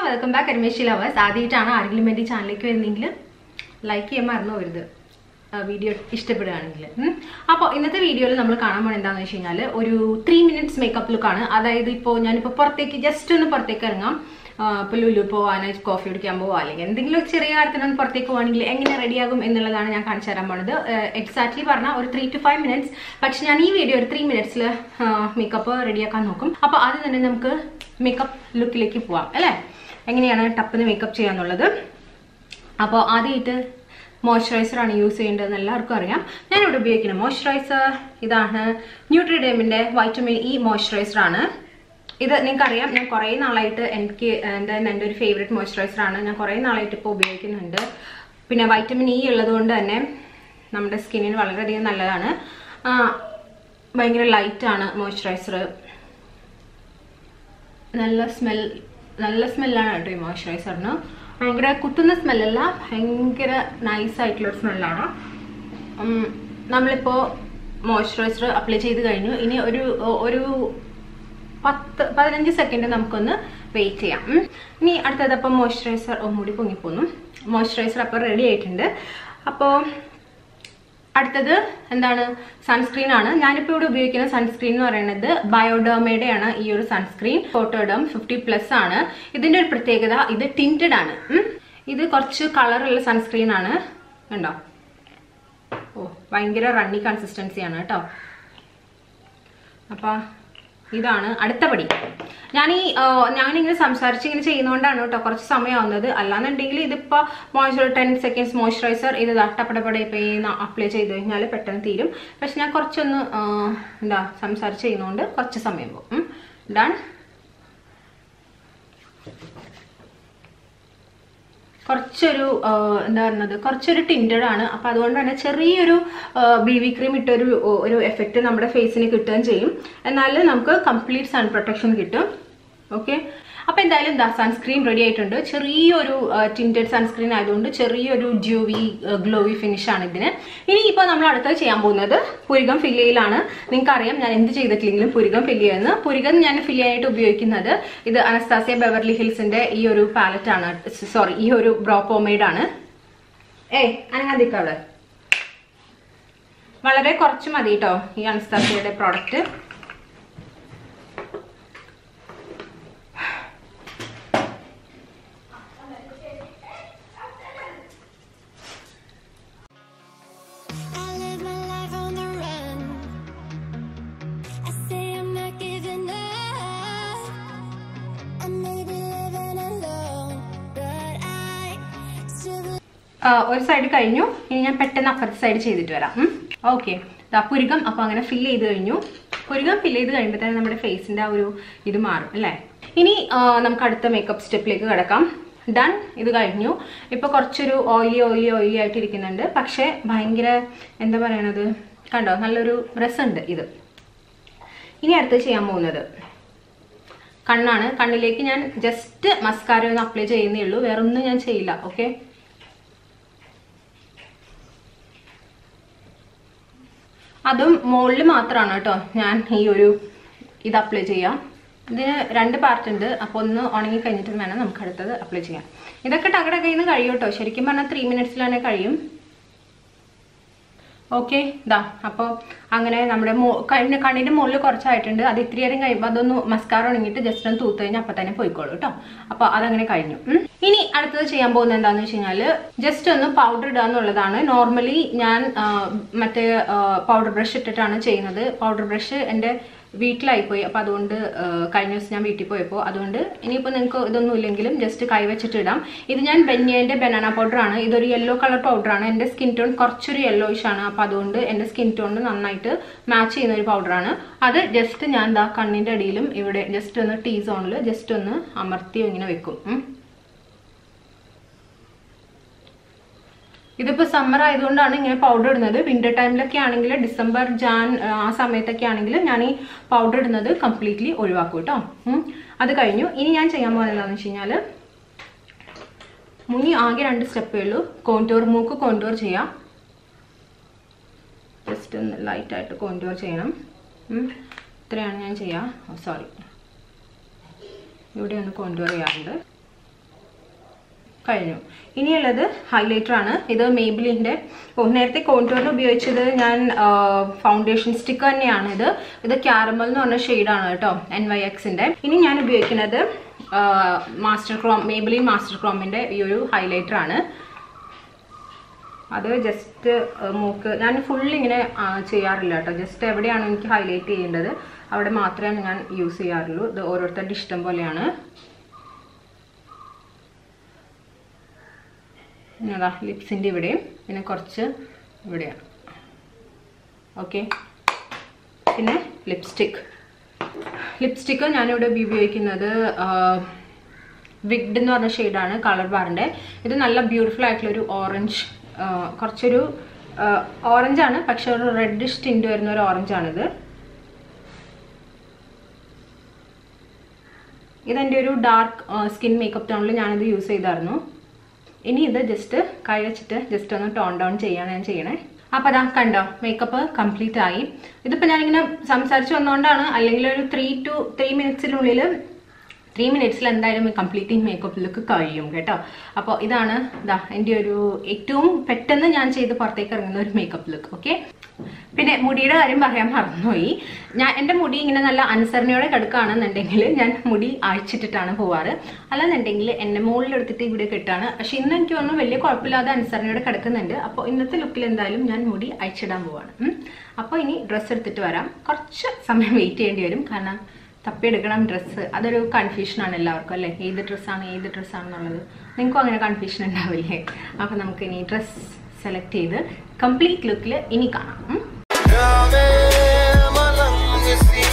Welcome back അരിമേഷി lovers ആദ്യമായിട്ടാണ് ആരെങ്കിലും എൻ്റെ ഈ ചാനലിലേക്ക് വരുന്നെങ്കിൽ ലൈക്ക് ചെയ്യാൻ മറന്നു വരുത് വീഡിയോ ഇഷ്ടപ്പെടുകയാണെങ്കിൽ അപ്പോൾ ഇന്നത്തെ വീഡിയോയിൽ നമ്മൾ കാണാൻ പോകുന്നത് എന്താണെന്ന് വെച്ച് കഴിഞ്ഞാൽ ഒരു ത്രീ മിനിറ്റ്സ് മേക്കപ്പ് ലുക്കാണ് അതായത് ഇപ്പോൾ ഞാനിപ്പോൾ പുറത്തേക്ക് ജസ്റ്റ് ഒന്ന് പുറത്തേക്ക് ഇറങ്ങാം ഇപ്പോൾ ലുലു പോവാനോ കോഫി കുടിക്കാൻ പോവാ അല്ലെങ്കിൽ എന്തെങ്കിലും ചെറിയ കാര്യത്തിനൊന്ന് പുറത്തേക്ക് പോവാണെങ്കിൽ എങ്ങനെ റെഡിയാകും എന്നുള്ളതാണ് ഞാൻ കാണിച്ചു തരാൻ പോണത് എക്സാക്ട്ലി പറഞ്ഞാൽ ഒരു ത്രീ ടു ഫൈവ് മിനിറ്റ്സ് പക്ഷെ ഞാൻ ഈ വീഡിയോ ഒരു ത്രീ മിനിറ്റ്സിൽ മേക്കപ്പ് റെഡിയാക്കാൻ നോക്കും അപ്പോൾ ആദ്യം തന്നെ നമുക്ക് മേക്കപ്പ് ലുക്കിലേക്ക് പോവാം അല്ലേ എങ്ങനെയാണ് ടപ്പിന് മേക്കപ്പ് ചെയ്യാന്നുള്ളത് അപ്പോൾ ആദ്യമായിട്ട് മോയ്സ്ചറൈസറാണ് യൂസ് ചെയ്യേണ്ടതെന്ന് എല്ലാവർക്കും അറിയാം ഞാനിവിടെ ഉപയോഗിക്കുന്ന മോയ്സ്ചറൈസർ ഇതാണ് ന്യൂട്രിഡേമിൻ്റെ വൈറ്റമിൻ ഇ മോയ്സ്ചറൈസറാണ് ഇത് നിങ്ങൾക്കറിയാം ഞാൻ കുറേ നാളായിട്ട് എനിക്ക് എൻ്റെ എൻ്റെ ഒരു ഫേവറേറ്റ് മോയ്സ്ചറൈസറാണ് ഞാൻ കുറേ നാളായിട്ട് ഇപ്പോൾ ഉപയോഗിക്കുന്നുണ്ട് പിന്നെ വൈറ്റമിൻ ഇ ഉള്ളത് കൊണ്ട് തന്നെ നമ്മുടെ സ്കിന്നിന് വളരെയധികം നല്ലതാണ് ആ, ഭയങ്കര ലൈറ്റാണ് മോയ്സ്ചറൈസർ നല്ല സ്മെൽ നല്ല സ്മെല്ലാണ് കേട്ടോ ഈ മോയ്സ്ചറൈസറിന് ഭയങ്കര കുത്തുന്ന സ്മെല്ലല്ല ഭയങ്കര നൈസ് ആയിട്ടുള്ള സ്മെല്ലാണ് നമ്മളിപ്പോൾ മോയ്സ്ചറൈസർ അപ്ലൈ ചെയ്ത് കഴിഞ്ഞു ഇനി ഒരു ഒരു പത്ത് പതിനഞ്ച് സെക്കൻഡ് നമുക്കൊന്ന് വെയിറ്റ് ചെയ്യാം ഉം. ഇനി അടുത്തത് അപ്പം മോയ്സ്ചറൈസർ ഓ മുടി പൊങ്ങിപ്പോന്നു മോയ്സ്ചറൈസർ അപ്പോൾ റെഡി ആയിട്ടുണ്ട് അപ്പോൾ അടുത്തത് എന്താണ് സൺസ്ക്രീൻ ആണ് ഞാനിപ്പോൾ ഇവിടെ ഉപയോഗിക്കുന്ന സൺസ്ക്രീൻ എന്ന് പറയുന്നത് ബയോഡേമയുടെ ആണ് ഈ ഒരു സൺസ്ക്രീൻ ഫോട്ടോഡേം ഫിഫ്റ്റി പ്ലസ് ആണ് ഇതിന്റെ ഒരു പ്രത്യേകത ഇത് ടിൻറ്റഡ് ആണ് ഉം. ഇത് കുറച്ച് കളറുള്ള സൺസ്ക്രീൻ ആണ് ഉണ്ടോ ഓ ഭയങ്കര റണ്ണി കൺസിസ്റ്റൻസി ആണ് കേട്ടോ അപ്പൊ ഇതാണ് അടുത്ത പടി ഞാൻ ഈ ഞാനിങ്ങനെ സംസാരിച്ച് ഇങ്ങനെ ചെയ്യുന്നതുകൊണ്ടാണ് കേട്ടോ കുറച്ച് സമയമാവുന്നത് അല്ലാന്നുണ്ടെങ്കിൽ ഇതിപ്പോൾ മോയ്സ്ചർ ടെൻ സെക്കൻഡ്സ് മോയ്സ്ചറൈസർ ഇത് തട്ടപ്പടപടെ ഇപ്പോൾ ഈ അപ്ലൈ ചെയ്ത് കഴിഞ്ഞാൽ പെട്ടെന്ന് തീരും പക്ഷെ ഞാൻ കുറച്ചൊന്ന് ആ, എന്താ സംസാരിച്ച് ചെയ്യുന്നതുകൊണ്ട് കുറച്ച് സമയം പോകും ഡൺ കുറച്ചൊരു ആ, എന്താ പറയുന്നത് കുറച്ചൊരു ടിൻറ്റഡ് ആണ് അപ്പൊ അതുകൊണ്ട് തന്നെ ചെറിയൊരു ബി വി ക്രീം ഇട്ടൊരു ഒരു എഫക്റ്റ് നമ്മുടെ ഫേസിന് കിട്ടുകയും ചെയ്യും എന്നാൽ നമുക്ക് കംപ്ലീറ്റ് സൺ പ്രൊട്ടക്ഷൻ കിട്ടും ഓക്കെ അപ്പൊ എന്തായാലും എന്താ സൺസ്ക്രീൻ റെഡി ആയിട്ടുണ്ട് ചെറിയൊരു ടിൻറ്റഡ് സൺസ്ക്രീൻ ആയതുകൊണ്ട് ചെറിയൊരു ജ്യൂവി ഗ്ലോവി ഫിനിഷ് ആണ് ഇതിന് ഇനി ഇപ്പോൾ നമ്മൾ അടുത്തത് ചെയ്യാൻ പോകുന്നത് പുരികം ഫില്ലിയിലാണ് നിങ്ങൾക്ക് അറിയാം ഞാൻ എന്ത് ചെയ്തിട്ടില്ലെങ്കിലും പുരികം ഫില്ല് ചെയ്യുന്നത് പുരികം ഞാൻ ഫില്ല് ചെയ്യാനായിട്ട് ഉപയോഗിക്കുന്നത് ഇത് അനസ്താസിയ ബെവർലി ഹിൽസിന്റെ ഈ ഒരു പാലറ്റ് ആണ് സോറി ഈ ഒരു ബ്രോ പോമേഡ് ആണ് ഏയ് അനങ്ങാതിക്ക അവിടെ വളരെ കുറച്ച് മതി കേട്ടോ ഈ അനസ്താസിയയുടെ product I live my life on the run. I say I'm not giving up. I may be living alone, but I still believe. ആ, ഒരു സൈഡ് കഴിഞ്ഞു ഇനി ഞാൻ പെട്ടെന്ന് അപ്പുറത്തെ സൈഡ് ചെയ്തിട്ട് വരാം ഓക്കെ പുരുകം അപ്പൊ അങ്ങനെ ഫില്ല് ചെയ്ത് കഴിഞ്ഞു പുരുകം ഫില്ല് ചെയ്ത് കഴിയുമ്പോൾ തന്നെ നമ്മുടെ ഫേസിന്റെ ആ ഒരു ഇത് മാറും അല്ലേ ഇനി ആ, നമുക്ക് അടുത്ത മേക്കപ്പ് സ്റ്റെപ്പിലേക്ക് കിടക്കാം ഡൺ ഇത് കഴിഞ്ഞു ഇപ്പൊ കുറച്ചൊരു ഓയിലി ഓയിലി ഓയിലി ആയിട്ട് ഇരിക്കുന്നുണ്ട് പക്ഷെ ഭയങ്കര എന്താ പറയണത് കണ്ടോ നല്ലൊരു രസമുണ്ട് ഇത് ഇനി അടുത്ത് ചെയ്യാൻ പോകുന്നത് കണ്ണാണ് കണ്ണിലേക്ക് ഞാൻ ജസ്റ്റ് മസ്കാര ഒന്ന് അപ്ലൈ ചെയ്യുന്നേ ഉള്ളൂ വേറെ ഒന്നും ഞാൻ ചെയ്യില്ല ഓക്കെ അതും മുകളിൽ മാത്രമാണ് കേട്ടോ ഞാൻ ഈ ഒരു ഇത് അപ്ലൈ ചെയ്യാം ഇതിന് രണ്ട് പാർട്ട് ഉണ്ട് അപ്പോൾ ഒന്ന് ഉണങ്ങി കഴിഞ്ഞിട്ട് വേണം നമുക്ക് അടുത്തത് അപ്ലൈ ചെയ്യാം ഇതൊക്കെ ടകടകയിൽ നിന്ന് കഴിയും കേട്ടോ ശരിക്കും പറഞ്ഞാൽ ത്രീ മിനിറ്റ്സിൽ തന്നെ കഴിയും ഓക്കെ ഇതാ അപ്പോൾ അങ്ങനെ നമ്മുടെ മോ കണ്ണ് കണ്ണിൻ്റെ മുകളിൽ കുറച്ചായിട്ടുണ്ട് അത് ഇത്തിരി നേരം കഴിയുമ്പോൾ അതൊന്ന് മസ്കാര ഉണങ്ങിയിട്ട് ജസ്റ്റ് ഒന്ന് തൂത്ത് കഴിഞ്ഞാൽ അപ്പം തന്നെ പോയിക്കോളൂ കേട്ടോ അപ്പോൾ അതങ്ങനെ കഴിഞ്ഞു ഉം. ഇനി അടുത്തത് ചെയ്യാൻ പോകുന്നത് എന്താണെന്ന് വെച്ച് കഴിഞ്ഞാൽ ജസ്റ്റ് ഒന്ന് പൗഡർ ഇടുക എന്നുള്ളതാണ് നോർമലി ഞാൻ ആ, മറ്റേ പൗഡർ ബ്രഷ് ഇട്ടിട്ടാണ് ചെയ്യുന്നത് പൗഡർ ബ്രഷ് എൻ്റെ വീട്ടിലായിപ്പോയി അപ്പോൾ അതുകൊണ്ട് ആ, കഴിഞ്ഞ ദിവസം ഞാൻ വീട്ടിൽ പോയപ്പോൾ അതുകൊണ്ട് ഇനിയിപ്പോൾ നിങ്ങൾക്ക് ഇതൊന്നും ഇല്ലെങ്കിലും ജസ്റ്റ് കൈ വെച്ചിട്ട് ഇടാം ഇത് ഞാൻ ബെന്യൻ്റെ ബനാന പൗഡറാണ് ഇതൊരു യെല്ലോ കളർ പൗഡറാണ് എൻ്റെ സ്കിൻ ടോൺ കുറച്ചൊരു യെല്ലോയിഷ് ആണ് അപ്പോൾ അതുകൊണ്ട് എൻ്റെ സ്കിൻ ടോണിന് നന്നായിട്ട് മാച്ച് ചെയ്യുന്ന ഒരു പൗഡറാണ് അത് ജസ്റ്റ് ഞാൻ ദാ കണ്ണിൻ്റെ അടിയിലും ഇവിടെ ജസ്റ്റ് ഒന്ന് ടീ സോണിൽ ജസ്റ്റ് ഒന്ന് അമർത്തി ഇങ്ങനെ വെക്കും ഉം. ഇതിപ്പോൾ സമ്മർ ആയതുകൊണ്ടാണ് ഇങ്ങനെ പൗഡർ ഇടുന്നത് വിന്റർ ടൈമിലൊക്കെ ആണെങ്കിൽ ഡിസംബർ ജാൻ ആ, ആ സമയത്തൊക്കെ ആണെങ്കിൽ ഞാൻ ഈ പൗഡർ ഇടുന്നത് കംപ്ലീറ്റ്ലി ഒഴിവാക്കും കേട്ടോ ഉം. അത് കഴിഞ്ഞു ഇനി ഞാൻ ചെയ്യാൻ പോകുന്നത് എന്താണെന്ന് വെച്ച് കഴിഞ്ഞാൽ മുനി ആകെ രണ്ട് സ്റ്റെപ്പേ ഉള്ളൂ കോണ്ടൂർ മൂക്ക് കോണ്ടൂർ ചെയ്യാം ജസ്റ്റ് ഒന്ന് ലൈറ്റായിട്ട് കോണ്ടൂർ ചെയ്യണം ഉം. ഇത്രയാണ് ഞാൻ ചെയ്യുക സോറി ഇവിടെ ഒന്ന് കോണ്ടൂർ ചെയ്യാറുണ്ട് കഴിഞ്ഞു ഇനിയുള്ളത് ഹൈലൈറ്റർ ആണ് ഇത് മേബിലിൻ്റെ ഓ നേരത്തെ കോൺടൂറിന് ഉപയോഗിച്ചത് ഞാൻ ഫൗണ്ടേഷൻ സ്റ്റിക്ക് തന്നെയാണ് ഇത് ഇത് ക്യാരമൽ എന്ന് പറഞ്ഞ ഷെയ്ഡാണ് കേട്ടോ എൻ വൈ എക്സിൻ്റെ ഇനി ഞാൻ ഉപയോഗിക്കുന്നത് മാസ്റ്റർ ക്രോം മേബിലിൻ മാസ്റ്റർ ക്രോമിൻ്റെ ഈ ഒരു ഹൈലൈറ്റർ ആണ് അത് ജസ്റ്റ് മൂക്ക് ഞാൻ ഫുൾ ഇങ്ങനെ ആ, ചെയ്യാറില്ല കേട്ടോ ജസ്റ്റ് എവിടെയാണ് എനിക്ക് ഹൈലൈറ്റ് ചെയ്യേണ്ടത് അവിടെ മാത്രമേ ഞാൻ യൂസ് ചെയ്യാറുള്ളൂ ഇത് ഓരോരുത്തരുടെ ഇഷ്ടം പോലെയാണ് പിന്നെ അതാ ലിപ്സിൻ്റെ ഇവിടെയും പിന്നെ കുറച്ച് ഇവിടെയാണ് ഓക്കെ പിന്നെ ലിപ്സ്റ്റിക് ലിപ്സ്റ്റിക്ക് ഞാനിവിടെ ഉപയോഗിക്കുന്നത് വിഗ്ഡ് എന്ന് പറഞ്ഞ ഷെയ്ഡാണ് കളർ ബാറിൻ്റെ ഇത് നല്ല ബ്യൂട്ടിഫുൾ ആയിട്ടുള്ള ഒരു ഓറഞ്ച് കുറച്ചൊരു ഓറഞ്ച് ആണ് പക്ഷെ ഒരു റെഡിഷ് ടിൻറ്റ് വരുന്ന ഒരു ഓറഞ്ച് ആണിത് ഇതെൻ്റെ ഒരു ഡാർക്ക് സ്കിൻ മേക്കപ്പ് ടോണിൽ ഞാനിത് യൂസ് ചെയ്തായിരുന്നു ഇനി ഇത് ജസ്റ്റ് കൈ വെച്ചിട്ട് ജസ്റ്റ് ഒന്ന് ടോൺ ഡൗൺ ചെയ്യാണ് ഞാൻ ചെയ്യണേ അപ്പോൾ അതാ കണ്ടോ മേക്കപ്പ് കംപ്ലീറ്റ് ആയി ഇതിപ്പോൾ ഞാനിങ്ങനെ സംസാരിച്ച് വന്നുകൊണ്ടാണ് അല്ലെങ്കിൽ ഒരു ത്രീ ടു ത്രീ മിനിറ്റ്സിനുള്ളിൽ ത്രീ മിനിറ്റ്സിൽ എന്തായാലും കംപ്ലീറ്റിംഗ് മേക്കപ്പ് ലുക്ക് കഴിയും കേട്ടോ അപ്പോൾ ഇതാണ് ഇതാ എൻ്റെ ഒരു ഏറ്റവും പെട്ടെന്ന് ഞാൻ ചെയ്ത് പുറത്തേക്ക് ഇറങ്ങുന്ന ഒരു മേക്കപ്പ് ലുക്ക് ഓക്കെ പിന്നെ മുടിയുടെ കാര്യം പറയാൻ മറന്നുപോയി ഞാൻ എൻ്റെ മുടി ഇങ്ങനെ നല്ല അനുസരണയോടെ കിടക്കുകയാണെന്നുണ്ടെങ്കിൽ ഞാൻ മുടി അഴിച്ചിട്ടിട്ടാണ് പോവാറ് അല്ലാന്നുണ്ടെങ്കിൽ എന്നെ മുകളിലെടുത്തിട്ട് ഇവിടെ കെട്ടാണ് പക്ഷെ ഇന്ന് എനിക്ക് തോന്നുന്നു വലിയ കുഴപ്പമില്ലാതെ അനുസരണയോടെ കിടക്കുന്നുണ്ട് അപ്പോൾ ഇന്നത്തെ ലുക്കിൽ എന്തായാലും ഞാൻ മുടി അഴിച്ചിടാൻ പോവാണ് ഉം. അപ്പോൾ ഇനി ഡ്രസ്സ് എടുത്തിട്ട് വരാം കുറച്ച് സമയം വെയിറ്റ് ചെയ്യേണ്ടി വരും കാരണം തപ്പിയെടുക്കണം ഡ്രസ്സ് അതൊരു കൺഫ്യൂഷനാണ് എല്ലാവർക്കും അല്ലേ ഏത് ഡ്രസ്സാണ് ഏത് ഡ്രസ്സാണെന്നുള്ളത് നിങ്ങൾക്കും അങ്ങനെ കൺഫ്യൂഷൻ ഉണ്ടാവില്ലേ അപ്പോൾ നമുക്ക് ഇനി ഡ്രസ്സ് സെലക്ട് ചെയ്ത് കംപ്ലീറ്റ് ലുക്കിൽ ഇനി കാണാം ഉം. Ave, my lungs, you see